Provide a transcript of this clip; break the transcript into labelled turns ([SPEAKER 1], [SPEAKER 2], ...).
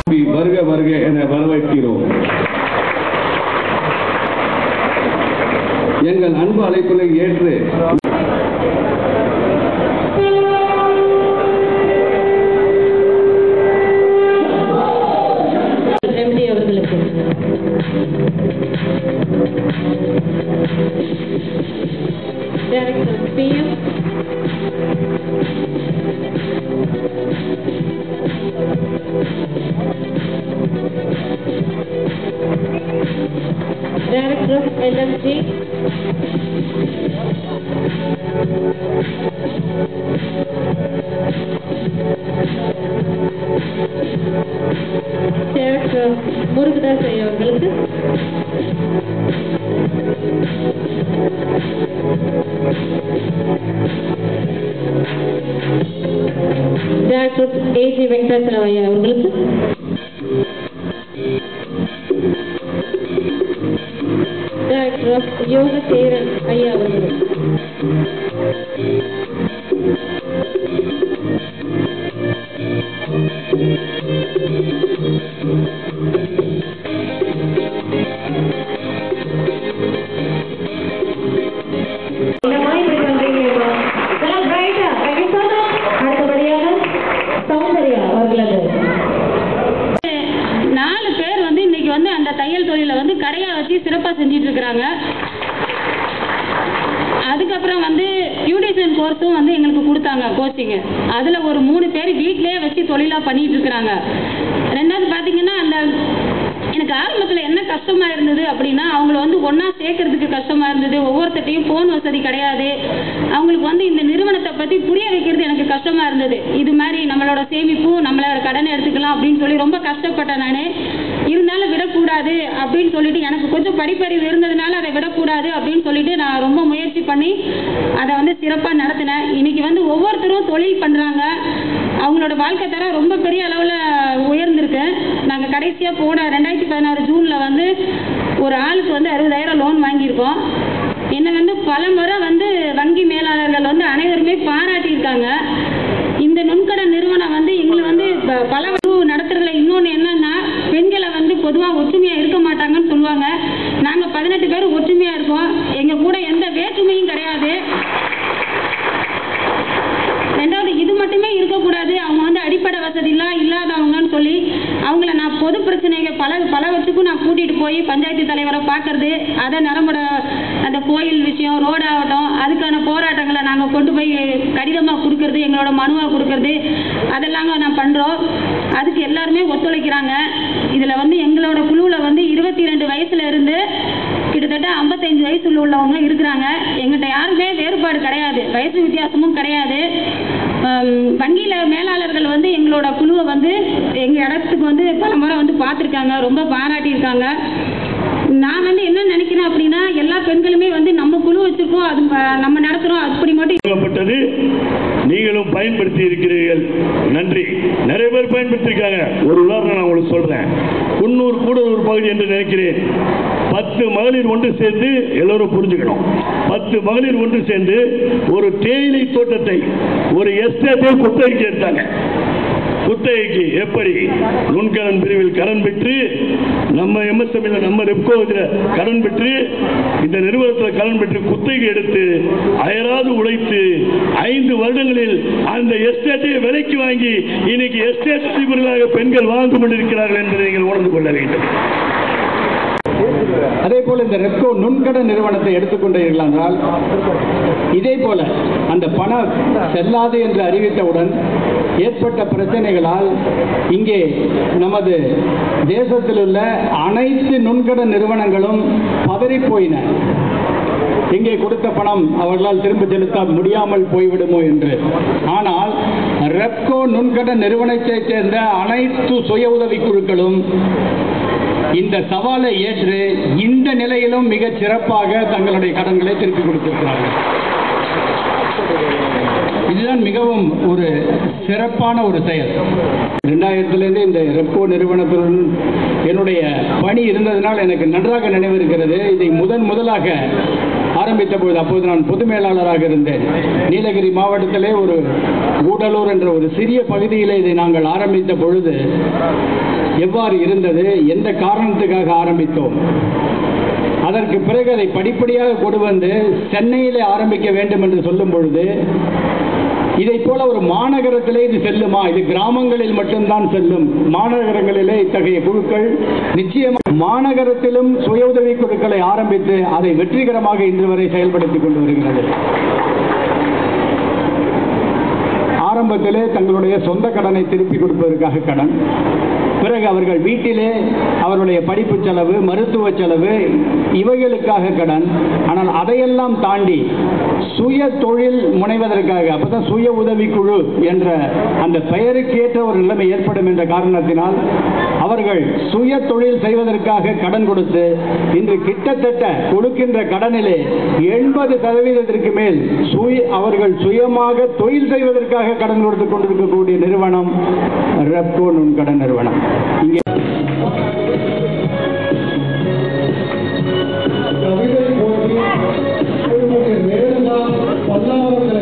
[SPEAKER 1] வருக வருக என வரவேற்கிறோம் எங்கள் அன்பு அழைப்பினை ஏற்று
[SPEAKER 2] எம்டி அவர்களுக்கு director PM director of LMG director Murugadoss ஐயா அவர்களுக்கு டைரக்டர் ஏஜி வெங்கடாச்சலம் ஐயா அவர்களுக்கு டைரக்டர் ஆஃப் யோக சேரன் ஐயா அவர்களுக்கு
[SPEAKER 3] என்னம்மா இப்படி பண்றீங்க இப்போ? இதெல்லாம் bright ah? Thank you so much. அடுத்தபடியாக சௌந்தர்யா அவர்களது
[SPEAKER 2] நாலு பேர் வந்து இன்னைக்கு வந்து அந்த தையல் தொழிலை வந்து கடையா வச்சு சிறப்பா செஞ்சிட்டு இருக்கிறாங்க அதுக்கப்புறம் வந்து பியூட்டிஷியன் கோர்ஸும் வந்து எங்களுக்கு கொடுத்தாங்க கோச்சிங் அதுல ஒரு மூணு பேர் வீட்டிலேயே வச்சு தொழிலா பண்ணிட்டு இருக்கிறாங்க ரெண்டாவது பாத்தீங்கன்னா அந்த எனக்கு ஆரம்பத்துல என்ன கஷ்டமா இருந்தது அப்படின்னா அவங்கள வந்து ஒண்ணா சேர்க்கறதுக்கு கஷ்டமா இருந்தது ஒவ்வொருத்தட்டையும் போன் வசதி கிடையாது அவங்களுக்கு வந்து இந்த நிறுவனத்தை பத்தி புரிய வைக்கிறது எனக்கு கஷ்டமா இருந்தது இது மாதிரி நம்மளோட சேமிப்பும் நம்மளோட கடன் எடுத்துக்கலாம் அப்படின்னு சொல்லி ரொம்ப கஷ்டப்பட்டேன் நானு இருந்தாலும் விடக்கூடாது அப்படின்னு சொல்லிட்டு எனக்கு கொஞ்சம் படிப்பறிவு இருந்ததுனால அதை விடக்கூடாது அப்படின்னு சொல்லிட்டு நான் ரொம்ப முயற்சி பண்ணி அதை வந்து சிறப்பா நடத்தினேன் இன்னைக்கு வந்து ஒவ்வொருத்தரும் தொழில் பண்றாங்க அவங்களோட வாழ்க்கை தரம் ரொம்ப பெரிய அளவுல உயர்ந்திருக்கு நாங்க கடைசியா போன ரெண்டாயிரத்தி பதினாறு ஜூன்ல வந்து ஒரு ஆளுக்கு வந்து அறுபதாயிரம் லோன் வாங்கியிருக்கோம் என்னை வந்து பல முறை வந்து வங்கி மேலாளர்கள் வந்து அனைவருமே பாராட்டியிருக்காங்க இந்த நுண்கடன் நிறுவனம் வந்து எங்களை வந்து ப- பல வகு நடத்துறதுல இன்னொன்று என்னன்னா பெண்களை வந்து பொதுவாக ஒற்றுமையாக இருக்க மாட்டாங்கன்னு சொல்லுவாங்க நாங்கள் பதினெட்டு பேர் ஒற்றுமையாக இருக்கோம் எங்கள் கூட எந்த வேற்றுமையும் கிடையாது ரெண்டாவது இது மட்டுமே இருக்கக்கூடாது அவங்க வந்து அடிப்படை வசதிலாம் இல்லாதவங்கன்னு சொல்லி அவங்கள நான் பொது பிரச்சனைகள் பல பலவற்றுக்கும் நான் கூட்டிட்டு போய் பஞ்சாயத்து தலைவரை பார்க்கறது அதை நரம்பட அந்த கோயில் விஷயம் ரோடு ஆகட்டும் அதுக்கான போராட்டங்களை நாங்கள் கொண்டு போய் கடிதமாக கொடுக்கறது எங்களோட மனுவாக கொடுக்கறது அதெல்லாம் நான் பண்ணுறோம் அதுக்கு எல்லாருமே ஒத்துழைக்கிறாங்க இதில் வந்து எங்களோட குழுவில் வந்து இருபத்தி ரெண்டு வயசுல இருந்து கிட்டத்தட்ட 55 வயசுல உள்ளவங்க இருக்கிறாங்க எங்கிட்ட யாருமே வேறுபாடு கிடையாது வயசு வித்தியாசமும் கிடையாது ஆம், வங்கியில மேலாளர்கள் வந்து எங்களோட குழுவை வந்து எங்க இடத்துக்கு வந்து பல முறை வந்து பார்த்துருக்காங்க ரொம்ப பாராட்டியிருக்காங்க நான் வந்து என்ன நினைக்கிறேன் அப்படின்னா எல்லா பெண்களுமே வந்து நம்ம குழு வச்சிருக்கோம் அது ம- நம்ம நடத்துறோம் அப்படி மட்டும்
[SPEAKER 4] வழங்கப்பட்டது நீங்களும் பயன்படுத்தி இருக்கிறீர்கள் நன்றி நிறைய பேர் பயன்படுத்தியிருக்காங்க ஒரு உதாரணம் நான் உங்களுக்கு சொல்றேன் குன்னூர் கூடலூர் பகுதி என்று நினைக்கிறேன் பத்து மகளிர் ஒன்று சேர்ந்து எல்லோரும் புரிஞ்சுக்கணும் பத்து மகளிர் ஒன்று சேர்ந்து ஒரு தேயிலை தோட்டத்தை ஒரு எஸ்டேட்டை குத்தகைக்கு எடுத்தாங்க குத்தகைக்கு எப்படி நுண்கடன் பிரிவில் கடன் பெற்று நம்ம எம்எஸ்எம்ல நம்ம ரெப்கோ கடன் பெற்று இந்த நிறுவனத்தில் கடன் பெற்று குத்தகை எடுத்து அயராது உழைத்து ஐந்து வருடங்களில் அந்த எஸ்டேட்டை விலைக்கு வாங்கி இன்னைக்கு எஸ்டேட் அதிபர்களாக பெண்கள் வாழ்ந்து கொண்டிருக்கிறார்கள் என்பதை நீங்கள் உணர்ந்து கொள்ள வேண்டும்
[SPEAKER 5] அதே போல இந்த ரெப்கோ நுண்கடன் நிறுவனத்தை எடுத்துக்கொண்டீர்கள் என்றால் இதே போல அந்த பணம் செல்லாது என்று அறிவித்தவுடன் ஏற்பட்ட பிரச்சனைகளால் இங்கே நமது தேசத்தில் உள்ள அனைத்து நுண்கடன் நிறுவனங்களும் பதறிப் போயின இங்கே கொடுத்த பணம் அவர்களால் திரும்ப செலுத்த முடியாமல் போய்விடுமோ என்று ஆனால் ரெப்கோ நுண்கடன் நிறுவனத்தைச் சேர்ந்த அனைத்து சுய உதவி குழுக்களும் இந்த சவாலை ஏற்று இந்த நிலையிலும் மிகச் சிறப்பாக தங்களுடைய கடன்களை திருப்பி கொடுத்திருக்கிறார்கள் இதுதான் மிகவும் ஒரு சிறப்பான ஒரு செயல் ரெண்டாயிரத்திலிருந்து இந்த ரெப்கோ நிறுவனத்துடன் என்னுடைய பணி இருந்ததனால் எனக்கு நன்றாக நினைவிருக்கிறது இதை முதன் முதலாக ஆரம்பித்த பொழுது அப்போது நான் பொது மேலாளராக இருந்தேன் நீலகிரி மாவட்டத்திலே ஒரு கூடலூர் என்ற ஒரு சிறிய பகுதியிலே இதை நாங்கள் ஆரம்பித்த பொழுது எவ்வாறு இருந்தது எந்த காரணத்துக்காக ஆரம்பித்தோம் அதற்கு பிறகு அதை படிப்படியாக கொண்டு வந்து சென்னையிலே ஆரம்பிக்க வேண்டும் என்று சொல்லும் பொழுது இதை போல ஒரு மாநகரத்திலே இது செல்லுமா இது கிராமங்களில் மட்டும்தான் செல்லும் மாநகரங்களிலே இத்தகைய குழுக்கள் நிச்சயமாக மாநகரத்திலும் சுய உதவி குழுக்களை ஆரம்பித்து அதை வெற்றிகரமாக இன்று வரை செயல்படுத்திக் கொண்டு வருகிறது ஆரம்பத்திலே தங்களுடைய சொந்த கடனை திருப்பி கொடுப்பதற்காக கடன் பிறகு அவர்கள் வீட்டிலே அவருடைய படிப்பு செலவு மருத்துவ செலவு இவைகளுக்காக கடன் ஆனால் அதையெல்லாம் தாண்டி சுய தொழில் முனைவதற்காக அப்பதான் சுய உதவிக்குழு என்ற அந்த பெயருக்கேற்ற ஒரு நிலைமை ஏற்படும் என்ற காரணத்தினால் அவர்கள் சுய தொழில் செய்வதற்காக கடன் கொடுத்து இன்று கிட்டத்தட்ட கொடுக்கின்ற கடனிலே எண்பது சதவீதத்திற்கு மேல் சுய அவர்கள் சுயமாக தொழில் செய்வதற்காக கடன் கொடுத்து கொண்டிருக்கக்கூடிய நிறுவனம் ரெப்கோ நுண்கடன் நிறுவனம் இங்கே
[SPEAKER 6] கவிதை போட்டி திருமதி ரேணுகா பல்லாவரத்தில்